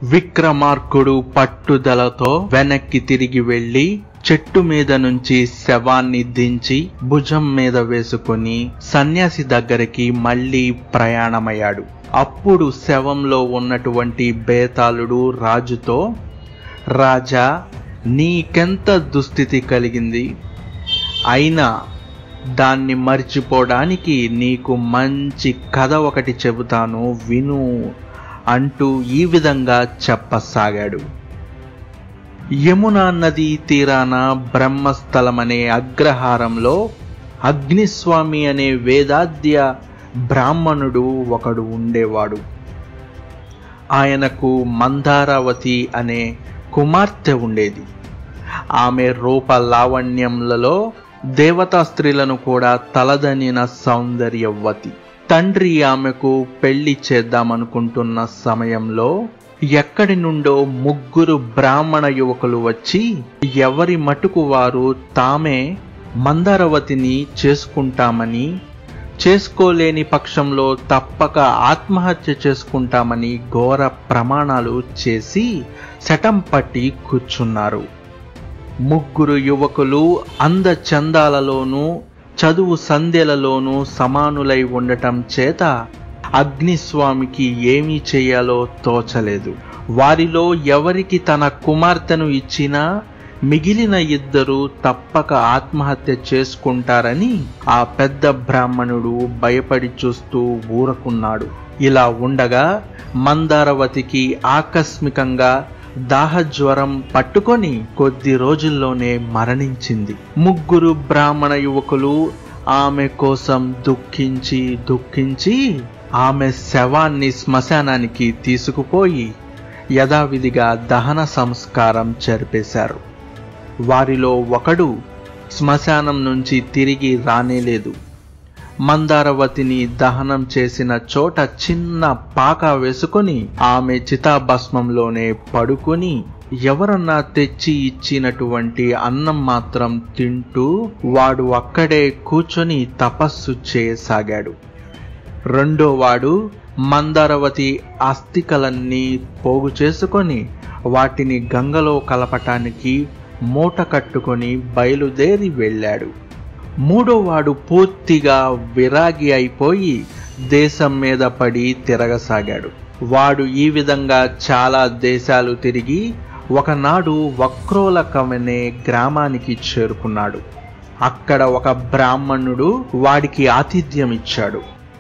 విక్రమార్కుడు పట్టుదలతో వెనక్కి తిరిగి వెళ్లి చెట్టు మీద నుంచి శవాన్ని దించి భుజం మీద వేసుకుని సన్యాసి దగ్గరికి మళ్ళీ ప్రయాణమయ్యాడు అప్పుడు శవంలో ఉన్నటువంటి బేతాళుడు రాజుతో రాజా నీకెంత దుస్థితి కలిగింది అయినా దాన్ని మర్చిపోవడానికి నీకు మంచి కథ ఒకటి చెబుతాను విను అంటూ ఈ విధంగా చెప్పసాగాడు యమునా నదీ తీరాన బ్రహ్మస్థలమనే అగ్రహారంలో అగ్నిస్వామి అనే వేదాద్య బ్రాహ్మణుడు ఒకడు ఉండేవాడు ఆయనకు మందారావతి అనే కుమార్తె ఉండేది ఆమె రూప లావణ్యములలో దేవతా స్త్రీలను కూడా తలదనిన సౌందర్యవతి తండ్రి ఆమెకు పెళ్లి చేద్దామనుకుంటున్న సమయంలో ఎక్కడి నుండో ముగ్గురు బ్రాహ్మణ యువకులు వచ్చి ఎవరి మటుకు వారు తామే మందారవతిని చేసుకుంటామని చేసుకోలేని పక్షంలో తప్పక ఆత్మహత్య చేసుకుంటామని ఘోర ప్రమాణాలు చేసి శటం పట్టి కూర్చున్నారు ముగ్గురు యువకులు అందచందాలలోనూ చదువు సంధ్యలలోనూ సమానులై ఉండటం చేత అగ్నిస్వామికి ఏమీ చేయాలో తోచలేదు వారిలో ఎవరికి తన కుమార్తెను ఇచ్చినా మిగిలిన ఇద్దరు తప్పక ఆత్మహత్య చేసుకుంటారని ఆ పెద్ద బ్రాహ్మణుడు భయపడి చూస్తూ ఊరకున్నాడు ఇలా ఉండగా మందారవతికి ఆకస్మికంగా దాహజ్వరం పట్టుకొని కొద్ది రోజుల్లోనే మరణించింది ముగ్గురు బ్రాహ్మణ యువకులు ఆమె కోసం దుఃఖించి దుఃఖించి ఆమె శవాన్ని శ్మశానానికి తీసుకుపోయి యథావిధిగా దహన సంస్కారం జరిపేశారు వారిలో ఒకడు శ్మశానం నుంచి తిరిగి రానేలేదు మందారవతిని దహనం చేసిన చోట చిన్న పాక వేసుకొని ఆమె చితాభస్మంలోనే పడుకొని ఎవరన్నా తెచ్చి ఇచ్చినటువంటి అన్నం మాత్రం తింటూ వాడు అక్కడే కూర్చొని తపస్సు చేయసాగాడు రెండో వాడు మందారవతి అస్థికలన్నీ పోగు చేసుకొని వాటిని గంగలో కలపటానికి మూట కట్టుకొని బయలుదేరి వెళ్ళాడు మూడోవాడు పూర్తిగా విరాగి అయిపోయి దేశం మీద పడి తిరగసాగాడు వాడు ఈ విధంగా చాలా దేశాలు తిరిగి ఒకనాడు వక్రోలకమనే గ్రామానికి చేరుకున్నాడు అక్కడ ఒక బ్రాహ్మణుడు వాడికి ఆతిథ్యం ఇచ్చాడు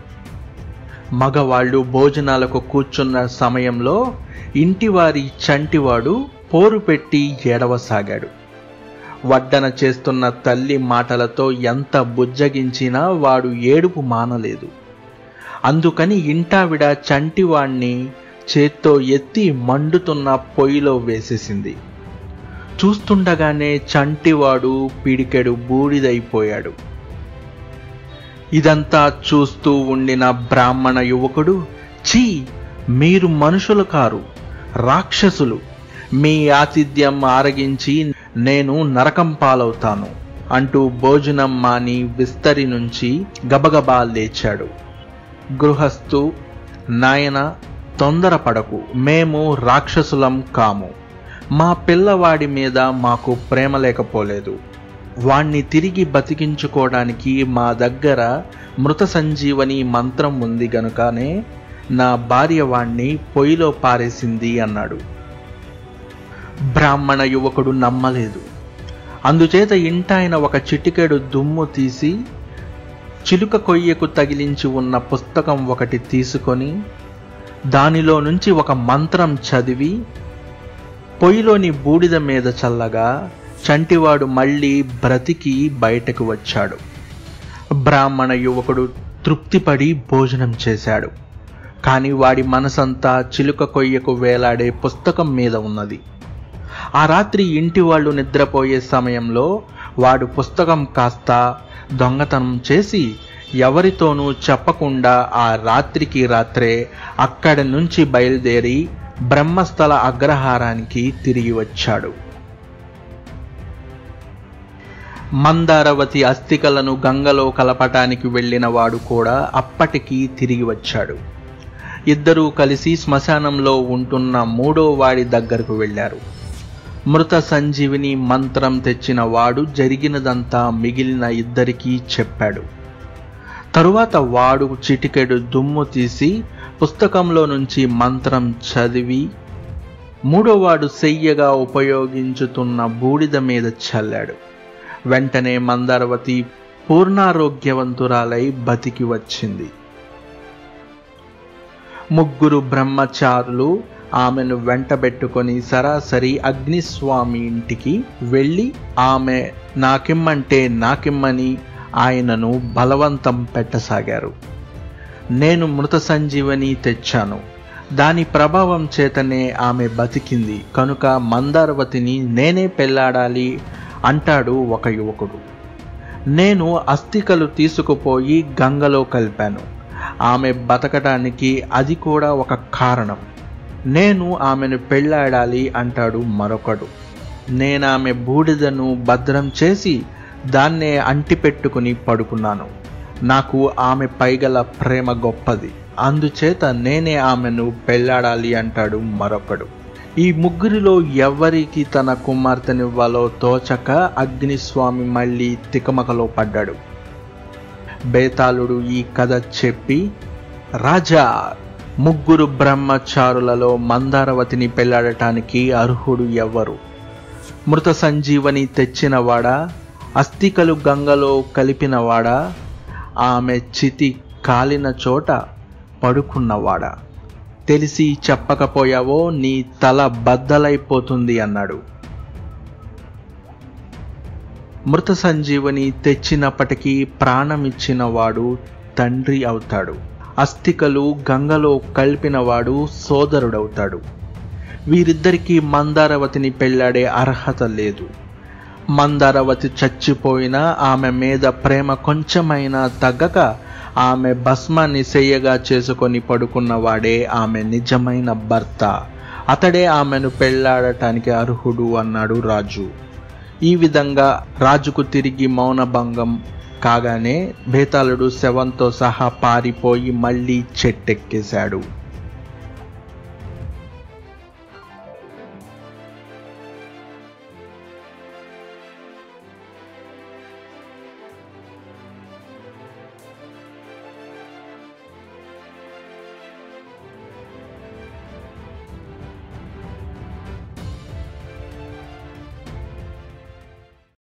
మగవాళ్ళు భోజనాలకు కూర్చున్న సమయంలో ఇంటివారి చంటివాడు పోరు పెట్టి ఏడవసాగాడు వడ్డన చేస్తున్న తల్లి మాటలతో ఎంత బుజ్జగించినా వాడు ఏడుపు మానలేదు అందుకని ఇంటావిడ చంటివాణ్ణి చేత్తో ఎత్తి మండుతున్న పొయ్యిలో వేసేసింది చూస్తుండగానే చంటివాడు పిడికెడు బూడిదైపోయాడు ఇదంతా చూస్తూ ఉండిన బ్రాహ్మణ యువకుడు ఛీ మీరు మనుషులు కారు రాక్షసులు మీ ఆతిథ్యం ఆరగించి నేను నరకం పాలవుతాను అంటూ భోజనం మాని విస్తరి నుంచి గబగబా లేచాడు గృహస్థు నాయన తొందరపడకు మేము రాక్షసులం కాము మా పిల్లవాడి మీద మాకు ప్రేమ లేకపోలేదు వాణ్ణి తిరిగి బతికించుకోవడానికి మా దగ్గర మృత సంజీవని మంత్రం ఉంది గనుకనే నా భార్య వాణ్ణి పొయ్యిలో పారేసింది అన్నాడు బ్రాహ్మణ యువకుడు నమ్మలేదు అందుచేత ఇంటాయన ఒక చిటికెడు దుమ్ము తీసి చిలుక కొయ్యకు తగిలించి ఉన్న పుస్తకం ఒకటి తీసుకొని దానిలో నుంచి ఒక మంత్రం చదివి పొయ్యిలోని బూడిద మీద చల్లగా చంటివాడు మళ్ళీ బ్రతికి బయటకు వచ్చాడు బ్రాహ్మణ యువకుడు తృప్తిపడి భోజనం చేశాడు కాని వాడి మనసంతా చిలుక కొయ్యకు వేలాడే పుస్తకం మీద ఉన్నది ఆ రాత్రి ఇంటి వాళ్ళు నిద్రపోయే సమయంలో వాడు పుస్తకం కాస్త దొంగతనం చేసి ఎవరితోనూ చెప్పకుండా ఆ రాత్రికి రాత్రే అక్కడి నుంచి బయలుదేరి బ్రహ్మస్థల అగ్రహారానికి తిరిగి వచ్చాడు మందారవతి అస్థికలను గంగలో కలపటానికి వెళ్ళిన వాడు కూడా అప్పటికి తిరిగి వచ్చాడు ఇద్దరూ కలిసి శ్మశానంలో ఉంటున్న మూడో వాడి దగ్గరకు వెళ్ళారు మృత సంజీవిని మంత్రం తెచ్చిన వాడు జరిగినదంతా మిగిలిన ఇద్దరికీ చెప్పాడు తరువాత వాడు చిటికెడు దుమ్ము తీసి పుస్తకంలో నుంచి మంత్రం చదివి మూడోవాడు సెయ్యగా ఉపయోగించుతున్న బూడిద మీద చల్లాడు వెంటనే మందారవతి పూర్ణారోగ్యవంతురాలై బతికి వచ్చింది ముగ్గురు బ్రహ్మచారులు ఆమెను వెంటబెట్టుకొని సరాసరి అగ్నిస్వామి ఇంటికి వెళ్ళి ఆమె నాకిమ్మంటే నాకిమ్మని ఆయనను బలవంతం పెట్టసాగారు నేను మృత సంజీవని తెచ్చాను దాని ప్రభావం చేతనే ఆమె బతికింది కనుక మందారవతిని నేనే పెళ్లాడాలి అంటాడు ఒక యువకుడు నేను అస్థికలు తీసుకుపోయి గంగలో కలిపాను ఆమె బతకడానికి అది కూడా ఒక కారణం నేను ఆమెను పెళ్ళాడాలి అంటాడు మరొకడు నేనామె బూడిదను భద్రం చేసి దాన్నే అంటిపెట్టుకుని పడుకున్నాను నాకు ఆమె పైగల ప్రేమ గొప్పది అందుచేత నేనే ఆమెను పెళ్ళాడాలి అంటాడు మరొకడు ఈ ముగ్గురిలో ఎవరికి తన కుమార్తెనివ్వాలో తోచక అగ్నిస్వామి మళ్ళీ తికమకలో పడ్డాడు బేతాళుడు ఈ కథ చెప్పి రాజా ముగ్గురు బ్రహ్మచారులలో మందారవతిని పెళ్లాడటానికి అర్హుడు ఎవ్వరు మృత సంజీవని తెచ్చినవాడా అస్థికలు గంగలో కలిపినవాడా ఆమె చితి కాలిన చోట పడుకున్నవాడా తెలిసి చెప్పకపోయావో నీ తల బద్దలైపోతుంది అన్నాడు మృత సంజీవని తెచ్చినప్పటికీ ప్రాణమిచ్చిన వాడు తండ్రి అవుతాడు అస్థికలు గంగలో కలిపినవాడు సోదరుడవుతాడు వీరిద్దరికీ మందారవతిని పెళ్లాడే అర్హత లేదు మందారవతి చచ్చిపోయినా ఆమె మీద ప్రేమ కొంచెమైనా తగ్గక ఆమె భస్మాన్ని సెయ్యగా చేసుకొని పడుకున్నవాడే ఆమె నిజమైన భర్త అతడే ఆమెను పెళ్లాడటానికి అర్హుడు అన్నాడు రాజు ఈ విధంగా రాజుకు తిరిగి మౌనభంగం కాగానే బేతాళుడు శవంతో సహా పారిపోయి మళ్ళీ చెట్టెక్కేశాడు